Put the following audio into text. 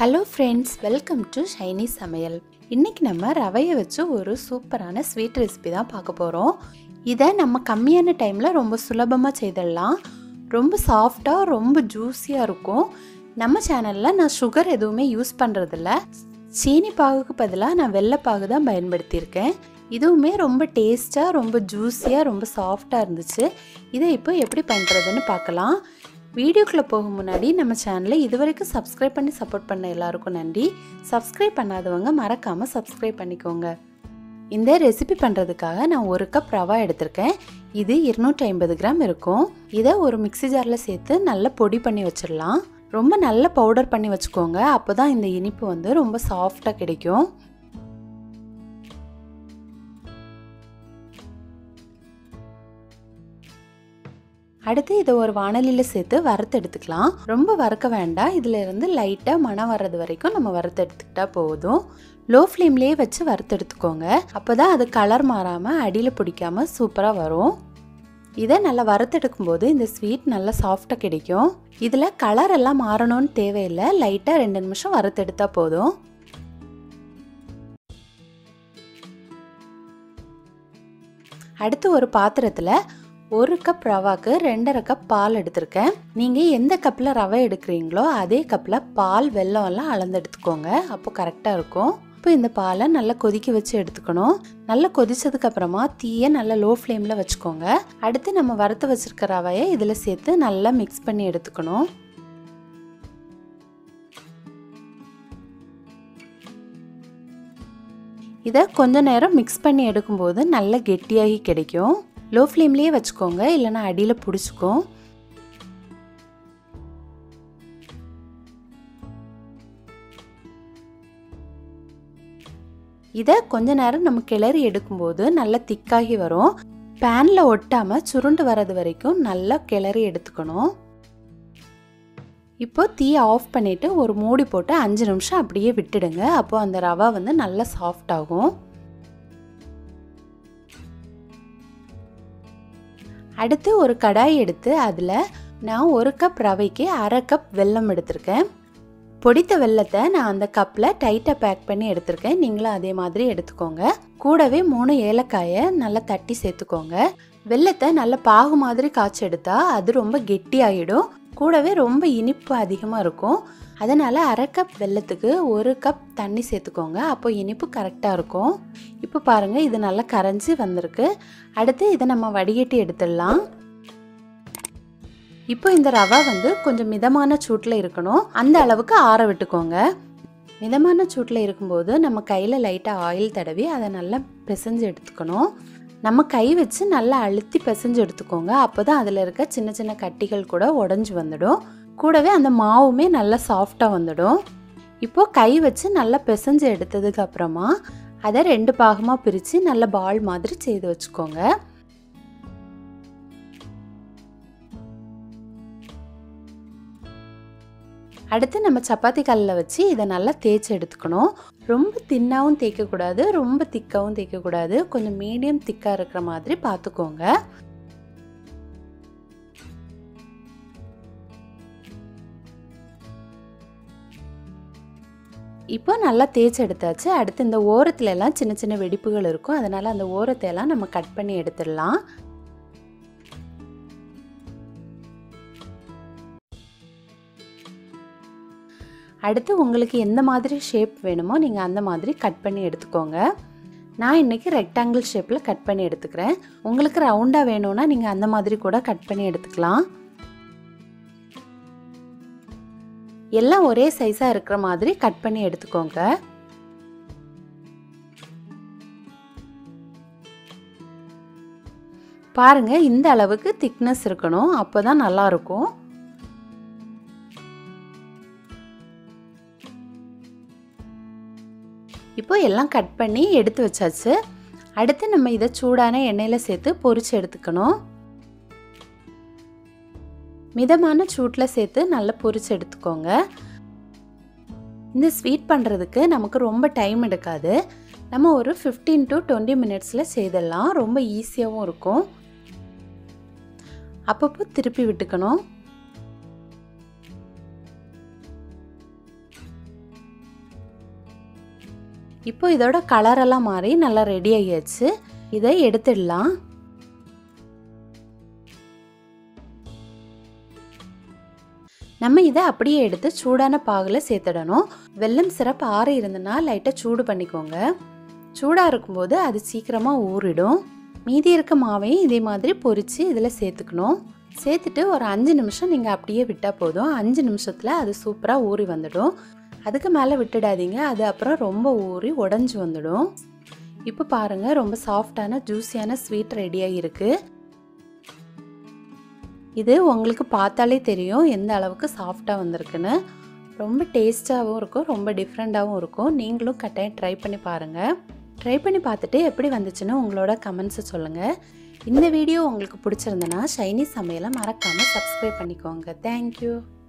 hello friends welcome to Shiny சமையல் இன்றைக்கி நம்ம ரவையை வச்சு ஒரு சூப்பரான ஸ்வீட் ரெசிபி தான் பார்க்க போகிறோம் இதை நம்ம கம்மியான டைமில் ரொம்ப சுலபமாக செய்திடலாம் ரொம்ப சாஃப்டாக ரொம்ப ஜூஸியாக இருக்கும் நம்ம சேனலில் நான் சுகர் எதுவுமே யூஸ் பண்ணுறதில்ல சீனி பாகுக்கு பதிலாக நான் வெள்ளைப்பாகு தான் பயன்படுத்தியிருக்கேன் இதுவுமே ரொம்ப டேஸ்ட்டாக ரொம்ப ஜூஸியாக ரொம்ப சாஃப்டாக இருந்துச்சு இதை இப்போ எப்படி பண்ணுறதுன்னு பார்க்கலாம் வீடியோக்குள்ளே போக முன்னாடி நம்ம சேனலை இது வரைக்கும் சப்ஸ்கிரைப் பண்ணி சப்போர்ட் பண்ண எல்லாருக்கும் நன்றி சப்ஸ்கிரைப் பண்ணாதவங்க மறக்காமல் சப்ஸ்கிரைப் பண்ணிக்கோங்க இந்த ரெசிபி பண்ணுறதுக்காக நான் ஒரு கப் ரவா எடுத்திருக்கேன் இது இருநூற்றி ஐம்பது கிராம் இருக்கும் இதை ஒரு மிக்சி ஜாரில் சேர்த்து நல்லா பொடி பண்ணி வச்சிடலாம் ரொம்ப நல்ல பவுடர் பண்ணி வச்சுக்கோங்க அப்போ தான் இந்த இனிப்பு வந்து ரொம்ப சாஃப்டாக கிடைக்கும் அடுத்து இதை ஒரு வானலியில் சேர்த்து வறுத்து எடுத்துக்கலாம் ரொம்ப வறுக்க வேண்டாம் இதில் இருந்து லைட்டாக மனம் வர்றது வரைக்கும் நம்ம வறுத்து எடுத்துக்கிட்டா போதும் லோ ஃப்ளேம்லேயே வச்சு வறுத்து எடுத்துக்கோங்க அப்போ தான் அது கலர் மாறாமல் அடியில் பிடிக்காம சூப்பராக வரும் இதை நல்லா வறுத்தெடுக்கும் போது இந்த ஸ்வீட் நல்லா சாஃப்டாக கிடைக்கும் இதில் கலர் எல்லாம் மாறணும்னு தேவையில்லை லைட்டாக ரெண்டு நிமிஷம் வறுத்தெடுத்தா போதும் அடுத்து ஒரு பாத்திரத்தில் ஒரு கப் ரவாக்கு ரெண்டரை கப் பால் எடுத்திருக்கேன் நீங்கள் எந்த கப்பில் ரவை எடுக்கிறீங்களோ அதே கப்பில் பால் வெல்லம் எல்லாம் அளந்து எடுத்துக்கோங்க அப்போ கரெக்டாக இருக்கும் இப்போ இந்த பாலை நல்லா கொதிக்க வச்சு எடுத்துக்கணும் நல்லா கொதிச்சதுக்கு அப்புறமா தீயை நல்லா லோ ஃப்ளேமில் வச்சுக்கோங்க அடுத்து நம்ம வறுத்து வச்சிருக்க ரவையை இதில் சேர்த்து நல்லா மிக்ஸ் பண்ணி எடுத்துக்கணும் இதை கொஞ்ச நேரம் மிக்ஸ் பண்ணி எடுக்கும்போது நல்லா கெட்டியாகி கிடைக்கும் லோ ஃப்ளேம்லேயே வச்சுக்கோங்க இல்லைனா அடியில் பிடிச்சிக்கும் இதை கொஞ்ச நேரம் நம்ம கிளறி எடுக்கும்போது நல்லா திக்காகி வரும் பேனில் ஒட்டாமல் சுருண்டு வர்றது வரைக்கும் நல்லா கிளறி எடுத்துக்கணும் இப்போ தீயை ஆஃப் பண்ணிவிட்டு ஒரு மூடி போட்டு அஞ்சு நிமிஷம் அப்படியே விட்டுடுங்க அப்போ அந்த ரவா வந்து நல்லா சாஃப்ட் ஆகும் அடுத்து ஒரு கடாய் எடுத்து அதில் நான் ஒரு கப் ரவைக்கு அரை கப் வெல்லம் எடுத்திருக்கேன் பொடித்த வெள்ளத்தை நான் அந்த கப்பில் டைட்டாக பேக் பண்ணி எடுத்திருக்கேன் நீங்களும் அதே மாதிரி எடுத்துக்கோங்க கூடவே மூணு ஏலக்காயை நல்லா தட்டி சேர்த்துக்கோங்க வெள்ளத்தை நல்லா பாகு மாதிரி காய்ச்சி எடுத்தா அது ரொம்ப கெட்டி ஆகிடும் கூடவே ரொம்ப இனிப்பு அதிகமாக இருக்கும் அதனால் அரை கப் வெள்ளத்துக்கு ஒரு கப் தண்ணி சேர்த்துக்கோங்க அப்போ இனிப்பு கரெக்டாக இருக்கும் இப்போ பாருங்கள் இது நல்லா கரைஞ்சி வந்திருக்கு அடுத்து இதை நம்ம வடிகட்டி எடுத்துடலாம் இப்போ இந்த ரவா வந்து கொஞ்சம் மிதமான சூட்டில் இருக்கணும் அந்த அளவுக்கு ஆற விட்டுக்கோங்க மிதமான சூட்டில் இருக்கும்போது நம்ம கையில் லைட்டாக ஆயில் தடவி அதை நல்லா பிசைஞ்சு எடுத்துக்கணும் நம்ம கை வச்சு நல்லா அழுத்தி பிசைஞ்சு எடுத்துக்கோங்க அப்போ தான் அதில் இருக்க சின்ன சின்ன கட்டிகள் கூட உடஞ்சி வந்துடும் கூடவே அந்த மாவுமே நல்லா சாஃப்டாக வந்துடும் இப்போது கை வச்சு நல்லா பிசைஞ்சு எடுத்ததுக்கு அப்புறமா அதை ரெண்டு பாகமாக பிரித்து நல்ல பால் மாதிரி செய்து வச்சுக்கோங்க அடுத்து நம்ம சப்பாத்தி கல்லில் வச்சு இதை நல்லா தேய்ச்சி எடுத்துக்கணும் ரொம்ப தின்னாகவும் தேய்க்கக்கூடாது ரொம்ப திக்காகவும் தேய்க்கக்கூடாது கொஞ்சம் மீடியம் திக்காக இருக்கிற மாதிரி பார்த்துக்கோங்க இப்போ நல்லா தேய்ச்சி எடுத்தாச்சு அடுத்து இந்த ஓரத்துல எல்லாம் சின்ன சின்ன வெடிப்புகள் இருக்கும் அதனால் அந்த ஓரத்தை எல்லாம் நம்ம கட் பண்ணி எடுத்துடலாம் அடுத்து உங்களுக்கு எந்த மாதிரி ஷேப் வேணுமோ நீங்கள் அந்த மாதிரி கட் பண்ணி எடுத்துக்கோங்க நான் இன்றைக்கி ரெக்டாங்கிள் ஷேப்பில் கட் பண்ணி எடுத்துக்கிறேன் உங்களுக்கு ரவுண்டாக வேணும்னா நீங்கள் அந்த மாதிரி கூட கட் பண்ணி எடுத்துக்கலாம் எல்லாம் ஒரே சைஸாக இருக்கிற மாதிரி கட் பண்ணி எடுத்துக்கோங்க பாருங்க இந்த அளவுக்கு திக்னஸ் இருக்கணும் அப்போ தான் நல்லாயிருக்கும் இப்போ எல்லாம் கட் பண்ணி எடுத்து வச்சாச்சு அடுத்து நம்ம இதை சூடான எண்ணெயில் சேர்த்து பொரிச்சு எடுத்துக்கணும் மிதமான சூட்டில் சேர்த்து நல்லா பொரிச்சு எடுத்துக்கோங்க இந்த ஸ்வீட் பண்ணுறதுக்கு நமக்கு ரொம்ப டைம் எடுக்காது நம்ம ஒரு ஃபிஃப்டீன் டு டுவெண்ட்டி மினிட்ஸில் செய்திடலாம் ரொம்ப ஈஸியாகவும் இருக்கும் அப்பப்போ திருப்பி விட்டுக்கணும் இப்போ இதோட கலரெல்லாம் மாறி நல்லா ரெடி ஆகியாச்சு இதை எடுத்துடலாம் நம்ம இதை அப்படியே எடுத்து சூடான பாகில் சேர்த்துடணும் வெல்லம் சிறப்பு ஆறி இருந்ததுன்னா லைட்டாக சூடு பண்ணிக்கோங்க சூடாக இருக்கும்போது அது சீக்கிரமாக ஊறிடும் மீதி இருக்க மாவையும் இதே மாதிரி பொரித்து இதில் சேர்த்துக்கணும் சேர்த்துட்டு ஒரு அஞ்சு நிமிஷம் நீங்கள் அப்படியே விட்டால் போதும் அஞ்சு நிமிஷத்தில் அது சூப்பராக ஊறி வந்துடும் அதுக்கு மேலே விட்டுடாதீங்க அது அப்புறம் ரொம்ப ஊறி உடஞ்சி வந்துடும் இப்போ பாருங்கள் ரொம்ப சாஃப்டான ஜூஸியான ஸ்வீட் ரெடியாக இருக்குது இது உங்களுக்கு பார்த்தாலே தெரியும் எந்த அளவுக்கு சாஃப்டாக வந்திருக்குன்னு ரொம்ப டேஸ்ட்டாகவும் இருக்கும் ரொம்ப டிஃப்ரெண்ட்டாகவும் இருக்கும் நீங்களும் கட்டாயம் ட்ரை பண்ணி பாருங்கள் ட்ரை பண்ணி பார்த்துட்டு எப்படி வந்துச்சுன்னு உங்களோட கமெண்ட்ஸை சொல்லுங்கள் இந்த வீடியோ உங்களுக்கு பிடிச்சிருந்தனா ஷைனி சமையலை மறக்காமல் சப்ஸ்கிரைப் பண்ணிக்கோங்க தேங்க்யூ